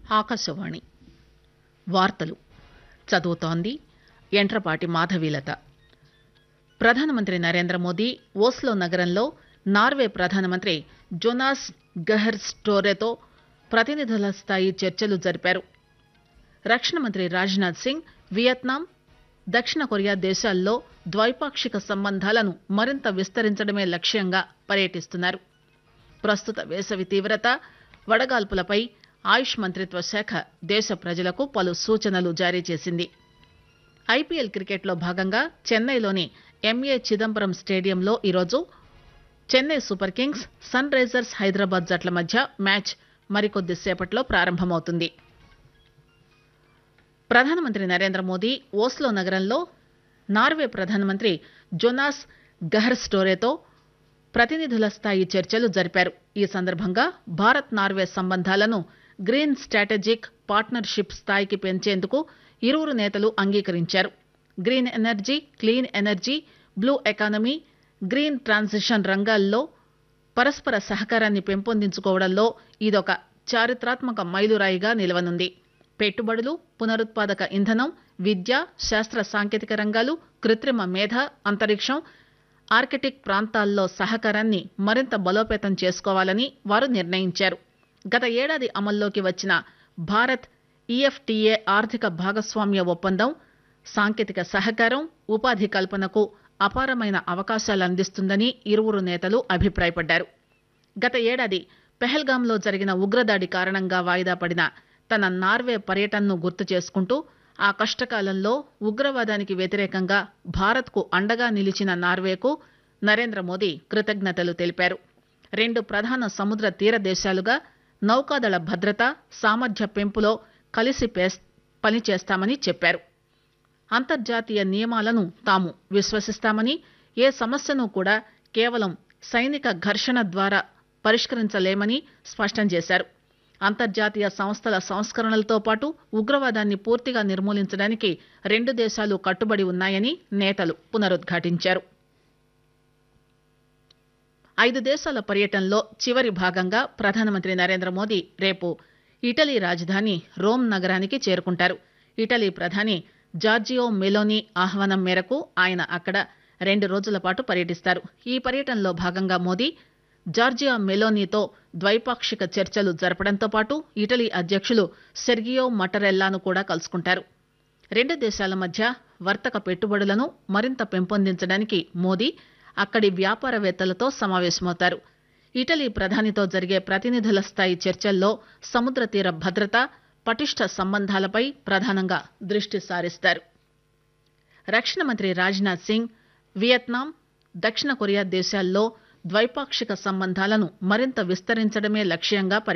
ఆకాశవాణి వార్తలు చదువుతోంది యంట్రపాటి మాధవీలత ప్రధానమంత్రి నరేంద్ర మోదీ ఓస్లో నగరంలో నార్వే ప్రధానమంత్రి జొనాస్ గెహర్ స్టోరెతో ప్రతినిధుల స్థాయి చర్చలు జరిపారు రక్షణ మంత్రి రాజ్నాథ్ సింగ్ వియత్నాం దక్షిణ కొరియా దేశాల్లో ద్వైపాక్షిక సంబంధాలను మరింత విస్తరించడమే లక్ష్యంగా పర్యటిస్తున్నారు ప్రస్తుత వేసవి తీవ్రత వడగాల్పులపై ఆయుష్ మంత్రిత్వ శాఖ దేశ ప్రజలకు పలు సూచనలు జారీ చేసింది ఐపీఎల్ క్రికెట్లో భాగంగా చెన్నైలోని ఎంఏ చిదంబరం స్టేడియంలో ఈరోజు Chennai Super Kings Sunrisers Hyderabad జట్ల మధ్య మ్యాచ్ మరికొద్ది సేపట్లో ప్రారంభమవుతుంది ప్రధానమంత్రి నరేంద్ర మోదీ ఓస్లో నగరంలో నార్వే ప్రధానమంత్రి జొనాస్ గహర్ స్టోరేతో ప్రతినిధుల స్థాయి చర్చలు జరిపారు ఈ సందర్భంగా భారత్ నార్వే సంబంధాలను గ్రీన్ స్ట్రాటజిక్ పార్ట్నర్షిప్ స్థాయికి పెంచేందుకు ఇరువురు నేతలు అంగీకరించారు green energy clean energy blue economy green transition రంగాల్లో పరస్పర సహకారాన్ని పెంపొందించుకోవడంలో ఇదొక చారిత్రాత్మక మైలురాయిగా నిలవనుంది పెట్టుబడులు పునరుత్పాదక ఇంధనం విద్య శాస్త్ర సాంకేతిక రంగాలు కృత్రిమ మేధ అంతరిక్షం ఆర్కిటిక్ ప్రాంతాల్లో సహకారాన్ని మరింత బలోపేతం చేసుకోవాలని వారు నిర్ణయించారు గత ఏడాది అమల్లోకి వచ్చిన భారత్ ఈఎఫ్టీఏ ఆర్థిక భాగస్వామ్య ఒప్పందం సాంకేతిక సహకారం ఉపాధి కల్పనకు అపారమైన అవకాశాలు అందిస్తుందని ఇరువురు నేతలు అభిప్రాయపడ్డారు గత ఏడాది పెహల్గాంలో జరిగిన ఉగ్రదాడి కారణంగా వాయిదా పడిన తన నార్వే పర్యటనను గుర్తు చేసుకుంటూ ఆ కష్టకాలంలో ఉగ్రవాదానికి వ్యతిరేకంగా భారత్కు అండగా నిలిచిన నార్వేకు నరేంద్ర మోదీ కృతజ్ఞతలు తెలిపారు రెండు ప్రధాన సముద్ర తీర దేశాలుగా నౌకాదళ భద్రత సామర్థ్య పెంపులో కలిసి పనిచేస్తామని చెప్పారు అంతర్జాతీయ నియమాలను తాము విశ్వసిస్తామని ఏ సమస్యను కూడా కేవలం సైనిక ఘర్షణ ద్వారా పరిష్కరించలేమని స్పష్టం చేశారు అంతర్జాతీయ సంస్థల సంస్కరణలతో పాటు ఉగ్రవాదాన్ని పూర్తిగా నిర్మూలించడానికి రెండు దేశాలు కట్టుబడి ఉన్నాయని నేతలు పునరుద్ఘాటించారు ఐదు దేశాల పర్యటనలో చివరి భాగంగా ప్రధానమంత్రి నరేంద్ర మోదీ రేపు ఇటలీ రాజధాని రోమ్ నగరానికి చేరుకుంటారు ఇటలీ ప్రధాని జార్జియో మెలోనీ ఆహ్వానం మేరకు ఆయన అక్కడ రెండు రోజుల పాటు పర్యటిస్తారు ఈ పర్యటనలో భాగంగా మోదీ జార్జియా మెలోనీతో ద్వైపాక్షిక చర్చలు జరపడంతో పాటు ఇటలీ అధ్యక్షులు సెర్గియో మటరెల్లాను కూడా కలుసుకుంటారు రెండు దేశాల మధ్య వర్తక పెట్టుబడులను మరింత పెంపొందించడానికి మోదీ అక్కడి వ్యాపారవేత్తలతో సమావేశమవుతారు ఇటలీ ప్రధానితో జరిగే ప్రతినిధుల స్థాయి చర్చల్లో సముద్ర తీర భద్రత పటిష్ట సంబంధాలపై ప్రధానంగా దృష్టి సారిస్తారు రక్షణ మంత్రి రాజ్నాథ్ సింగ్ వియత్నాం దక్షిణ కొరియా దేశాల్లో ద్వైపాక్షిక సంబంధాలను మరింత విస్తరించడమే లక్ష్యంగా